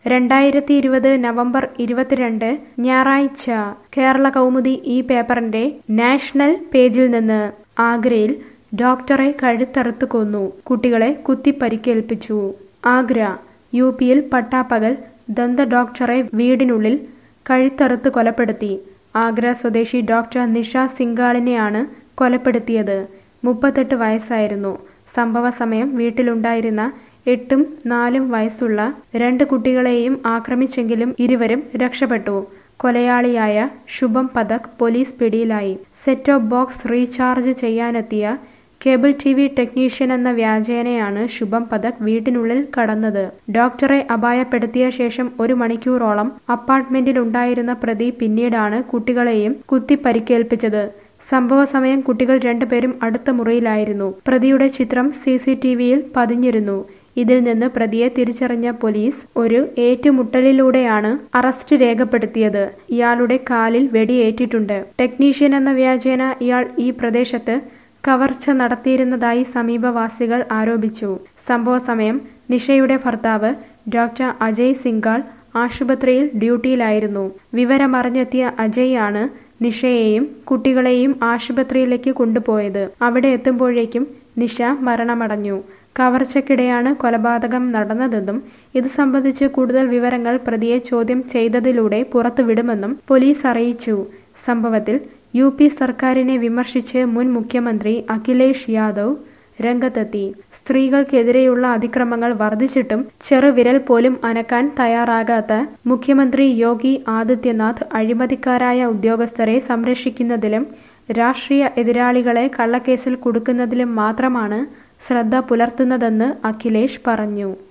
രണ്ടായിരത്തി ഇരുപത് നവംബർ ഇരുപത്തിരണ്ട് ഞായറാഴ്ച കേരള കൗമുദി ഈ പേപ്പറിന്റെ നാഷണൽ പേജിൽ നിന്ന് ആഗ്രയിൽ ഡോക്ടറെ കഴുത്തറുത്ത് കൊന്നു കുട്ടികളെ കുത്തിപ്പരിക്കേൽപ്പിച്ചു ആഗ്ര യു പിയിൽ പട്ടാപ്പകൽ ദന്ത ഡോക്ടറെ വീടിനുള്ളിൽ കഴുത്തറുത്ത് കൊലപ്പെടുത്തി ആഗ്ര സ്വദേശി ഡോക്ടർ നിഷ സിംഗാളിനെയാണ് കൊലപ്പെടുത്തിയത് മുപ്പത്തെട്ട് വയസ്സായിരുന്നു സംഭവ സമയം വീട്ടിലുണ്ടായിരുന്ന എട്ടും നാലും വയസ്സുള്ള രണ്ട് കുട്ടികളെയും ആക്രമിച്ചെങ്കിലും ഇരുവരും രക്ഷപ്പെട്ടു കൊലയാളിയായ ശുഭം പഥക് പോലീസ് പിടിയിലായി സെറ്റ് ഓഫ് ബോക്സ് റീചാർജ് ചെയ്യാനെത്തിയ കേബിൾ ടി വി ടെക്നീഷ്യൻ എന്ന വ്യാജേനയാണ് ശുഭം പഥക് വീട്ടിനുള്ളിൽ കടന്നത് ഡോക്ടറെ അപായപ്പെടുത്തിയ ശേഷം ഒരു മണിക്കൂറോളം അപ്പാർട്ട്മെന്റിലുണ്ടായിരുന്ന പ്രതി പിന്നീടാണ് കുട്ടികളെയും കുത്തി പരിക്കേൽപ്പിച്ചത് സംഭവ സമയം കുട്ടികൾ രണ്ടുപേരും അടുത്ത മുറിയിലായിരുന്നു പ്രതിയുടെ ചിത്രം സി സി ടി വിയിൽ പതിഞ്ഞിരുന്നു ഇതിൽ നിന്ന് പ്രതിയെ തിരിച്ചറിഞ്ഞ പോലീസ് ഒരു ഏറ്റുമുട്ടലിലൂടെയാണ് അറസ്റ്റ് രേഖപ്പെടുത്തിയത് ഇയാളുടെ കാലിൽ വെടിയേറ്റിട്ടുണ്ട് ടെക്നീഷ്യൻ എന്ന വ്യാജേന ഇയാൾ ഈ പ്രദേശത്ത് കവർച്ച നടത്തിയിരുന്നതായി സമീപവാസികൾ ആരോപിച്ചു സംഭവ സമയം നിഷയുടെ ഭർത്താവ് ഡോക്ടർ അജയ് സിംഗാൾ ആശുപത്രിയിൽ ഡ്യൂട്ടിയിലായിരുന്നു വിവരമറിഞ്ഞെത്തിയ അജയ് ആണ് നിഷയെയും കുട്ടികളെയും ആശുപത്രിയിലേക്ക് കൊണ്ടുപോയത് അവിടെ എത്തുമ്പോഴേക്കും നിഷ മരണമടഞ്ഞു കവർച്ചയ്ക്കിടെയാണ് കൊലപാതകം നടന്നതെന്നും ഇത് സംബന്ധിച്ച് കൂടുതൽ വിവരങ്ങൾ പ്രതിയെ ചോദ്യം ചെയ്തതിലൂടെ പുറത്തുവിടുമെന്നും പോലീസ് അറിയിച്ചു സംഭവത്തിൽ യു പി സർക്കാരിനെ വിമർശിച്ച് മുൻ മുഖ്യമന്ത്രി അഖിലേഷ് യാദവ് രംഗത്തെത്തി സ്ത്രീകൾക്കെതിരെയുള്ള അതിക്രമങ്ങൾ വർദ്ധിച്ചിട്ടും ചെറുവിരൽ പോലും അനക്കാൻ തയ്യാറാകാത്ത മുഖ്യമന്ത്രി യോഗി ആദിത്യനാഥ് അഴിമതിക്കാരായ ഉദ്യോഗസ്ഥരെ സംരക്ഷിക്കുന്നതിലും രാഷ്ട്രീയ എതിരാളികളെ കള്ളക്കേസിൽ കുടുക്കുന്നതിലും മാത്രമാണ് ശ്രദ്ധ പുലർത്തുന്നതെന്ന് അഖിലേഷ് പറഞ്ഞു